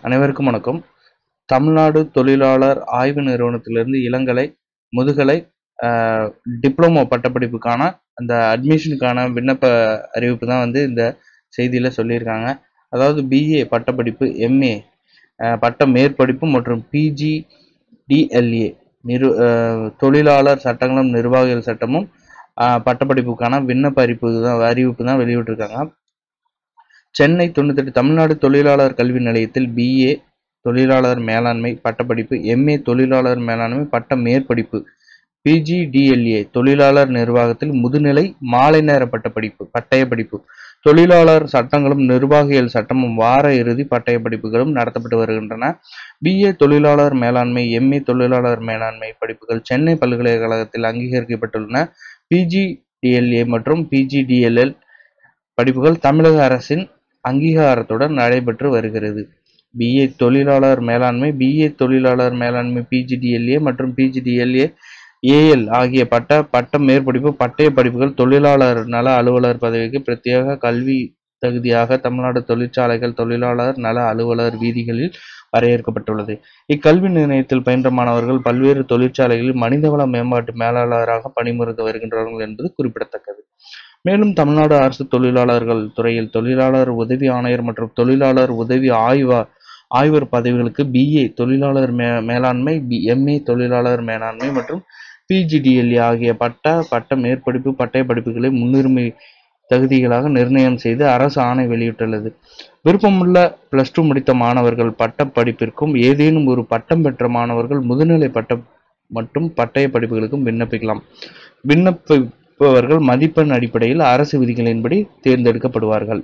அனைவருக்கும் வணக்கம் தமிழ்நாடு தொழிலாளர் ஆய்வு நிறுவனத்திலிருந்து இளங்கலை முதுகலை ஆஹ், டிப்ளமோ பட்டப்படிப்புக்கான அந்த அட்மிஷனுக்கான விண்ணப்ப அறிவிப்பு தான் வந்து இந்த செய்தியில் சொல்லியிருக்காங்க அதாவது பிஏ பட்டப்படிப்பு எம்ஏ பட்ட மேற்படிப்பு மற்றும் பிஜி டிஎல்ஏ நிறு ஆஹ், தொழிலாளர் சட்டங்களும் நிர்வாகிகள் சட்டமும் ஆஹ், பட்டப்படிப்புக்கான விண்ணப்ப அறிவிப்பு தான் அறிவிப்பு தான் வெளியிட்டிருக்காங்க சென்னை தொண்ணூத்தெட்டு தமிழ்நாடு தொழிலாளர் கல்வி நிலையத்தில் பிஏ தொழிலாளர் மேலாண்மை பட்டப்படிப்பு எம்ஏ தொழிலாளர் மேலாண்மை பட்ட மேற்படிப்பு பிஜிடிஎல்ஏ தொழிலாளர் நிர்வாகத்தில் முதுநிலை மாலை நேர பட்டப்படிப்பு பட்டய படிப்பு தொழிலாளர் சட்டங்களும் நிர்வாகியல் சட்டமும் வார இறுதி பட்டய படிப்புகளும் நடத்தப்பட்டு வருகின்றன பிஏ தொழிலாளர் மேலாண்மை எம்ஏ தொழிலாளர் மேலாண்மை படிப்புகள் சென்னை பல்கலைக்கழகத்தில் அங்கீகரிக்கப்பட்டுள்ளன பிஜிடிஎல்ஏ மற்றும் பிஜிடிஎல்எல் படிப்புகள் தமிழக அரசின் அங்கீகாரத்துடன் நடைபெற்று வருகிறது பிஏ தொழிலாளர் மேலாண்மை பிஏ தொழிலாளர் மேலாண்மை பிஜிடிஎல்ஏ மற்றும் பிஜிடிஎல்ஏ ஏஎல் ஆகிய பட்ட பட்ட மேற்படிப்பு பட்டய படிப்புகள் தொழிலாளர் நல அலுவலர் பதவிக்கு பிரத்யேக கல்வி தகுதியாக தமிழ்நாடு தொழிற்சாலைகள் தொழிலாளர் நல அலுவலர் வீதிகளில் வரையறுக்கப்பட்டுள்ளது இக்கல்வி நிலையத்தில் பயின்ற மாணவர்கள் பல்வேறு தொழிற்சாலைகளில் மனிதவள மேம்பாட்டு மேலாளராக பணிபுரிந்து வருகின்றார்கள் என்பது குறிப்பிடத்தக்கது மேலும் தமிழ்நாடு அரசு தொழிலாளர்கள் துறையில் தொழிலாளர் உதவி ஆணையர் மற்றும் தொழிலாளர் உதவி ஆய்வா ஆய்வர் பதவிகளுக்கு பிஏ தொழிலாளர் மே மேலாண்மை பி எம்ஏ தொழிலாளர் மேலாண்மை மற்றும் பிஜிடிஎல்ஏ ஆகிய பட்ட பட்ட மேற்படிப்பு பட்டய படிப்புகளை முன்னுரிமை தகுதிகளாக நிர்ணயம் செய்து அரசு ஆணை வெளியிட்டுள்ளது விருப்பமுள்ள பிளஸ் டூ முடித்த மாணவர்கள் பட்ட படிப்பிற்கும் ஏதேனும் ஒரு பட்டம் பெற்ற மாணவர்கள் முதுநிலை பட்ட மற்றும் பட்டய படிப்புகளுக்கும் விண்ணப்பிக்கலாம் விண்ணப்பிப்பவர்கள் மதிப்பெண் அடிப்படையில் அரசு விதிகளின்படி தேர்ந்தெடுக்கப்படுவார்கள்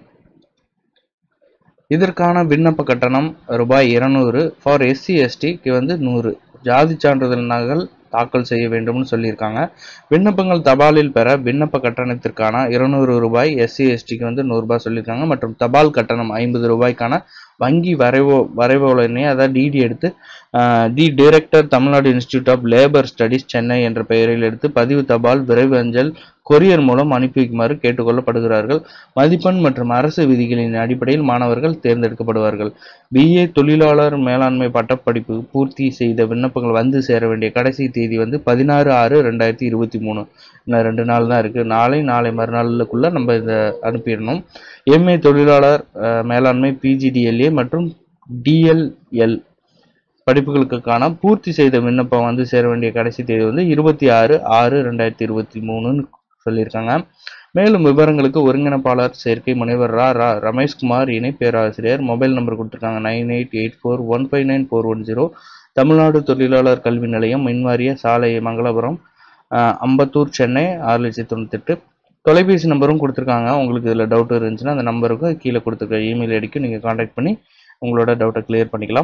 இதற்கான விண்ணப்ப கட்டணம் ரூபாய் இருநூறு ஃபார் எஸ்சி எஸ்டிக்கு வந்து நூறு ஜாதி சான்றிதழ் நகல் தாக்கல் செய்ய வேண்டும்னு சொல்லியிருக்காங்க விண்ணப்பங்கள் தபாலில் பெற விண்ணப்ப கட்டணத்திற்கான இருநூறு ரூபாய் எஸ்சி எஸ்டிக்கு வந்து நூறுரூபா சொல்லியிருக்காங்க மற்றும் தபால் கட்டணம் ஐம்பது ரூபாய்க்கான வங்கி வரைவோ வரைவோலனை அதாவது டிடி எடுத்து the director Tamil Nadu institute of labour studies Chennai என்ற பெயரில் எடுத்து பதிவு தபால் விரைவு அஞ்சல் கொரியர் மூலம் அனுப்பி வைக்குமாறு கேட்டுக்கொள்ளப்படுகிறார்கள் மதிப்பெண் மற்றும் அரசு விதிகளின் அடிப்படையில் மாணவர்கள் தேர்ந்தெடுக்கப்படுவார்கள் பிஏ தொழிலாளர் மேலாண்மை பட்டப்படிப்பு பூர்த்தி செய்த விண்ணப்பங்கள் வந்து சேர வேண்டிய கடைசி தேதி வந்து பதினாறு ஆறு ரெண்டாயிரத்தி இருபத்தி மூணு இன்னும் ரெண்டு நாள் தான் இருக்குது நாளை நாளை மறுநாளுக்குள்ளே நம்ம இதை அனுப்பிடணும் எம்ஏ தொழிலாளர் அஹ், மேலாண்மை பிஜிடிஎல்ஏ மற்றும் டிஎல்எல் படிப்புகளுக்கான பூர்த்தி செய்த விண்ணப்பம் வந்து சேர வேண்டிய கடைசி தேதி வந்து இருபத்தி ஆறு ஆறு ரெண்டாயிரத்தி இருபத்தி மூணுன்னு சொல்லியிருக்காங்க மேலும் விவரங்களுக்கு ஒருங்கிணைப்பாளர் சேர்க்கை முனைவர் ரா ரா ரமேஷ்குமார் இணை பேராசிரியர் மொபைல் நம்பர் கொடுத்துருக்காங்க nine eight eight four one five nine four one zero Tamil Nadu தொழிலாளர் கல்வி நிலையம் மின்வாரிய சாலை மங்களபுரம் அஹ், அம்பத்தூர் சென்னை ஆறு லட்சத்தி தொண்ணூத்தெட்டு தொலைபேசி நம்பரும் கொடுத்துருக்காங்க உங்களுக்கு இதில் டவுட் இருந்துச்சுன்னா அந்த நம்பருக்கு கீழே கொடுத்துருக்க இமெயில் ஐடிக்கு நீங்கள் காண்டாக்ட் பண்ணி உங்களோட டவுட்டை கிளியர் பண்ணிக்கலாம்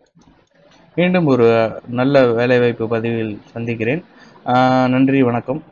மீண்டும் ஒரு நல்ல வேலைவாய்ப்பு பதிவில் சந்திக்கிறேன் ஆஹ் நன்றி வணக்கம்